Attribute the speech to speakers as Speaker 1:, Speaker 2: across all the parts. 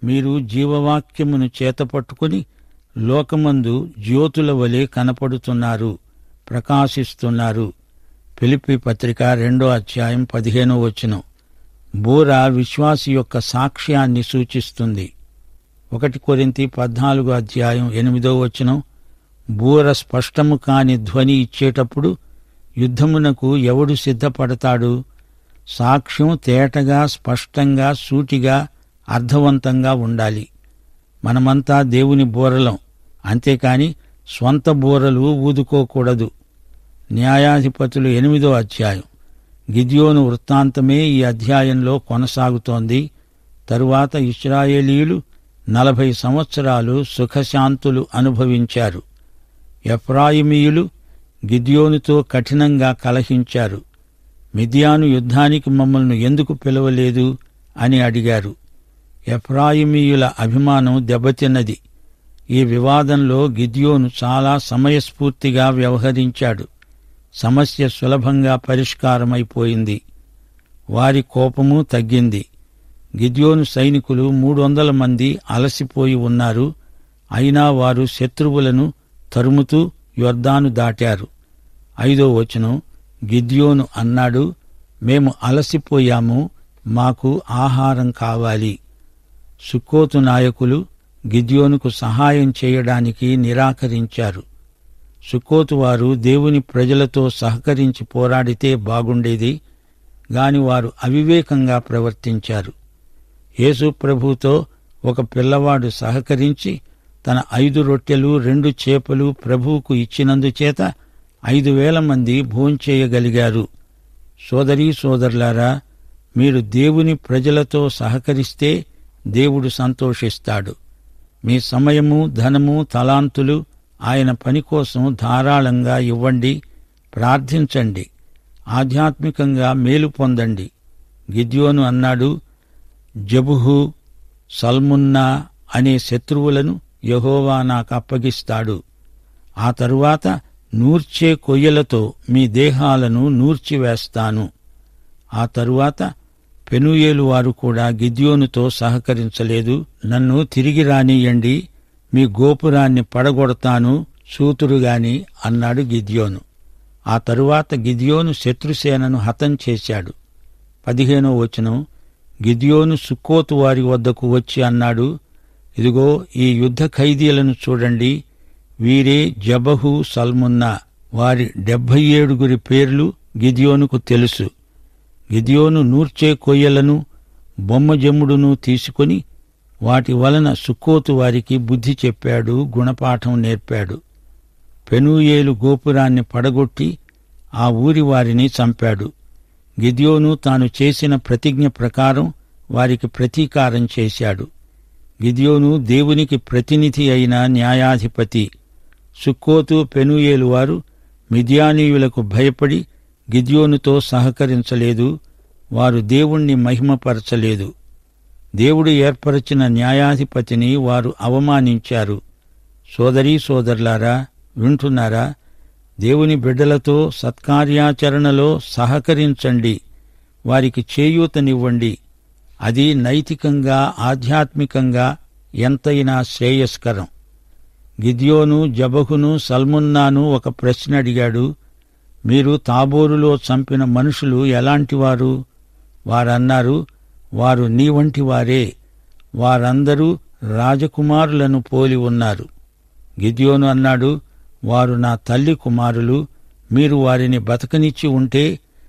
Speaker 1: మీరు జీవవాక్యమును చేతపట్టుకుని లోకమందు జ్యోతుల వలె కనపడుతున్నారు ప్రకాశిస్తున్నారు ఫిలిప్పి పత్రిక రెండో అధ్యాయం పదిహేనో వచనం బూర విశ్వాసి యొక్క సాక్ష్యాన్ని సూచిస్తుంది ఒకటి కొరింతి పద్నాలుగో అధ్యాయం ఎనిమిదో వచనం బూర స్పష్టము కాని ధ్వని ఇచ్చేటప్పుడు యుద్ధమునకు ఎవడు సిద్ధపడతాడు సాక్ష్యం తేటగా స్పష్టంగా సూటిగా అర్థవంతంగా ఉండాలి మనమంతా దేవుని బూరలం అంతేకాని స్వంత బూరలు ఊదుకోకూడదు న్యాయాధిపతులు ఎనిమిదో అధ్యాయం గిద్యోను వృత్తాంతమే ఈ అధ్యాయంలో కొనసాగుతోంది తరువాత ఇస్రాయేలీయులు నలభై సంవత్సరాలు సుఖశాంతులు అనుభవించారు ఎఫ్రాయిమీయులు గిద్యోనుతో కఠినంగా కలహించారు మిథియాను యుద్ధానికి మమ్మల్ని ఎందుకు పిలవలేదు అని అడిగారు ఎఫ్రాయిమీయుల అభిమానం దెబ్బతిన్నది ఈ వివాదంలో గిద్యోను చాలా సమయస్ఫూర్తిగా వ్యవహరించాడు సమస్య సులభంగా పరిష్కారమైపోయింది వారి కోపము తగ్గింది గిద్యోను సైనికులు మూడు వందల మంది అలసిపోయి ఉన్నారు అయినా వారు శత్రువులను తరుముతూ యొర్దాను దాటారు ఐదో వచనం గిద్యోను అన్నాడు మేము అలసిపోయాము మాకు ఆహారం కావాలి సుక్కోతు నాయకులు గిద్యోనుకు సహాయం చేయడానికి నిరాకరించారు సుక్కోతు వారు దేవుని ప్రజలతో సహకరించి పోరాడితే బాగుండేది గాని వారు అవివేకంగా ప్రవర్తించారు యేసు ప్రభుతో ఒక పిల్లవాడు సహకరించి తన ఐదు రొట్టెలు రెండు చేపలు ప్రభువుకు ఇచ్చినందుచేత ఐదు వేల మంది భోంచేయగలిగారు సోదరీ సోదరులారా మీరు దేవుని ప్రజలతో సహకరిస్తే దేవుడు సంతోషిస్తాడు మీ సమయము ధనము తలాంతులు ఆయన పని కోసం ధారాళంగా ఇవ్వండి ప్రార్థించండి ఆధ్యాత్మికంగా మేలు పొందండి గిద్యోను అన్నాడు జబుహు సల్మున్నా అనే శత్రువులను యహోవా నాకు అప్పగిస్తాడు ఆ తరువాత నూర్చే కొయ్యలతో మీ దేహాలను నూర్చివేస్తాను ఆ తరువాత పెనుయేలు వారు కూడా గిద్యోనుతో సహకరించలేదు నన్ను తిరిగి రానియండి మీ గోపురాన్ని పడగొడతాను సూతురుగాని అన్నాడు గిద్యోను ఆ తరువాత గిద్యోను శత్రుసేనను హతం చేశాడు పదిహేనో వచనం గిద్యోను సుక్కోతు వారి వద్దకు వచ్చి అన్నాడు ఇదిగో ఈ యుద్ధ ఖైదీలను చూడండి వీరే జబహు సల్మున్నా వారి డెబ్బై ఏడుగురి పేర్లు గిదియోనుకు తెలుసు గిదియోను నూర్చే కొయ్యలను బొమ్మజమ్ముడును తీసుకొని వాటి వలన సుక్కోతు వారికి బుద్ధి చెప్పాడు గుణపాఠం నేర్పాడు పెనూయేలు గోపురాన్ని పడగొట్టి ఆ ఊరి వారిని చంపాడు గిద్యోను తాను చేసిన ప్రతిజ్ఞ ప్రకారం వారికి ప్రతీకారం చేశాడు గిద్యోను దేవునికి ప్రతినిధి అయిన న్యాయాధిపతి సుక్కోతు పెనుయేలు వారు మిథ్యానీయులకు భయపడి గిద్యోనుతో సహకరించలేదు వారు దేవుణ్ణి మహిమపరచలేదు దేవుడు ఏర్పరచిన న్యాయాధిపతిని వారు అవమానించారు సోదరీ సోదరులారా వింటున్నారా దేవుని బిడ్డలతో సత్కార్యాచరణలో సహకరించండి వారికి చేయూతనివ్వండి అది నైతికంగా ఆధ్యాత్మికంగా ఎంతైనా శ్రేయస్కరం గిద్యోను జబహును సల్మున్నాను ఒక ప్రశ్న అడిగాడు మీరు తాబోరులో చంపిన మనుషులు ఎలాంటివారు వారన్నారు వారు నీ వంటి వారే వారందరూ రాజకుమారులను పోలి ఉన్నారు గిద్యోను అన్నాడు వారు నా తల్లి కుమారులు మీరు వారిని బతకనిచ్చి ఉంటే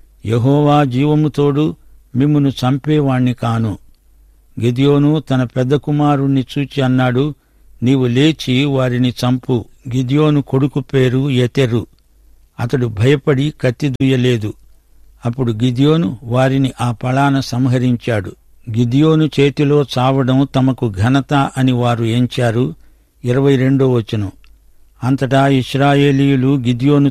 Speaker 1: యహోవా జీవముతోడు మిమ్మును చంపేవాణ్ణి కాను గిద్యోను తన పెద్ద కుమారుణ్ణి చూచి అన్నాడు నీవు లేచి వారిని చంపు గిద్యోను కొడుకు పేరు ఎతెరు అతడు భయపడి కత్తి దుయ్యలేదు అప్పుడు గిద్యోను వారిని ఆ పళాన సంహరించాడు గిద్యోను చేతిలో చావడం తమకు ఘనత అని వారు ఎంచారు ఇరవై రెండో వచనం అంతటా ఇస్రాయేలీయులు గిద్యోను